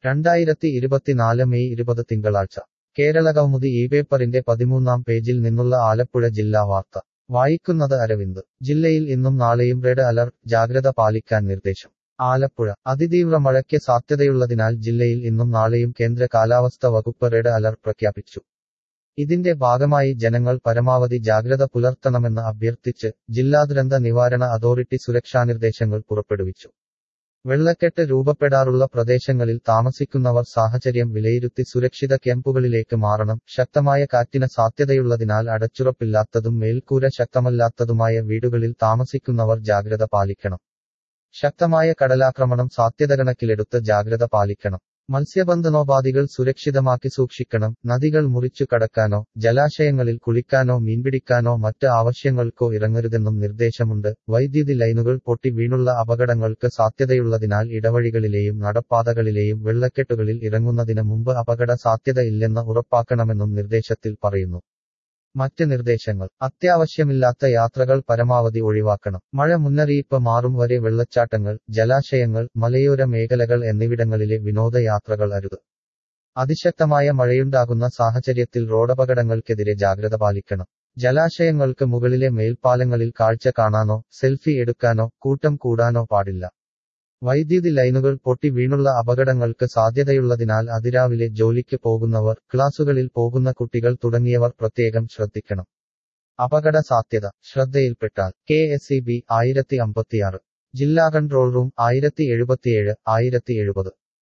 രണ്ടായിരത്തി ഇരുപത്തിനാല് മെയ് ഇരുപത് തിങ്കളാഴ്ച കേരള കൗമുദി ഈ പേപ്പറിന്റെ പതിമൂന്നാം പേജിൽ നിന്നുള്ള ആലപ്പുഴ ജില്ലാ വാർത്ത വായിക്കുന്നത് അരവിന്ദ് ജില്ലയിൽ ഇന്നും നാളെയും റെഡ് അലർട്ട് ജാഗ്രത പാലിക്കാൻ നിർദ്ദേശം ആലപ്പുഴ അതിതീവ്ര മഴയ്ക്ക് സാധ്യതയുള്ളതിനാൽ ജില്ലയിൽ ഇന്നും നാളെയും കേന്ദ്ര കാലാവസ്ഥ വകുപ്പ് റെഡ് അലർട്ട് പ്രഖ്യാപിച്ചു ഇതിന്റെ ഭാഗമായി ജനങ്ങൾ പരമാവധി ജാഗ്രത പുലർത്തണമെന്ന് അഭ്യർത്ഥിച്ച് ജില്ലാ ദുരന്ത നിവാരണ അതോറിറ്റി സുരക്ഷാനിർദ്ദേശങ്ങൾ പുറപ്പെടുവിച്ചു വെള്ളക്കെട്ട് രൂപപ്പെടാറുള്ള പ്രദേശങ്ങളിൽ താമസിക്കുന്നവർ സാഹചര്യം വിലയിരുത്തി സുരക്ഷിത ക്യാമ്പുകളിലേക്ക് മാറണം ശക്തമായ കാറ്റിന് സാധ്യതയുള്ളതിനാൽ അടച്ചുറപ്പില്ലാത്തതും മേൽക്കൂര ശക്തമല്ലാത്തതുമായ വീടുകളിൽ താമസിക്കുന്നവർ ജാഗ്രത പാലിക്കണം ശക്തമായ കടലാക്രമണം സാധ്യത കണക്കിലെടുത്ത് ജാഗ്രത പാലിക്കണം മത്സ്യബന്ധനോപാധികൾ സുരക്ഷിതമാക്കി സൂക്ഷിക്കണം നദികൾ മുറിച്ചു കടക്കാനോ ജലാശയങ്ങളിൽ കുളിക്കാനോ മീൻപിടിക്കാനോ മറ്റ് ആവശ്യങ്ങൾക്കോ ഇറങ്ങരുതെന്നും നിർദ്ദേശമുണ്ട് വൈദ്യുതി ലൈനുകൾ പൊട്ടി വീണുള്ള അപകടങ്ങൾക്ക് സാധ്യതയുള്ളതിനാൽ ഇടവഴികളിലെയും നടപ്പാതകളിലെയും വെള്ളക്കെട്ടുകളിൽ ഇറങ്ങുന്നതിന് മുമ്പ് അപകട സാധ്യത ഇല്ലെന്ന് ഉറപ്പാക്കണമെന്നും നിർദ്ദേശത്തിൽ പറയുന്നു മറ്റ് നിർദ്ദേശങ്ങൾ അത്യാവശ്യമില്ലാത്ത യാത്രകൾ പരമാവധി ഒഴിവാക്കണം മഴ മുന്നറിയിപ്പ് മാറും വരെ വെള്ളച്ചാട്ടങ്ങൾ ജലാശയങ്ങൾ മലയോര മേഖലകൾ എന്നിവിടങ്ങളിലെ വിനോദയാത്രകൾ അരുത് അതിശക്തമായ മഴയുണ്ടാകുന്ന സാഹചര്യത്തിൽ റോഡപകടങ്ങൾക്കെതിരെ ജാഗ്രത പാലിക്കണം ജലാശയങ്ങൾക്ക് മുകളിലെ മേൽപ്പാലങ്ങളിൽ കാഴ്ച കാണാനോ സെൽഫി എടുക്കാനോ കൂട്ടം കൂടാനോ പാടില്ല വൈദ്യുതി ലൈനുകൾ പൊട്ടി വീണുള്ള അപകടങ്ങൾക്ക് സാധ്യതയുള്ളതിനാൽ അതിരാവിലെ ജോലിക്ക് പോകുന്നവർ ക്ലാസുകളിൽ പോകുന്ന കുട്ടികൾ തുടങ്ങിയവർ പ്രത്യേകം ശ്രദ്ധിക്കണം അപകട സാധ്യത ശ്രദ്ധയിൽപ്പെട്ടാൽ കെ എസ് ഇ ബി ആയിരത്തി അമ്പത്തിയാറ് ജില്ലാ കൺട്രോൾ റൂം ആയിരത്തി എഴുപത്തിയേഴ് ആയിരത്തി എഴുപത്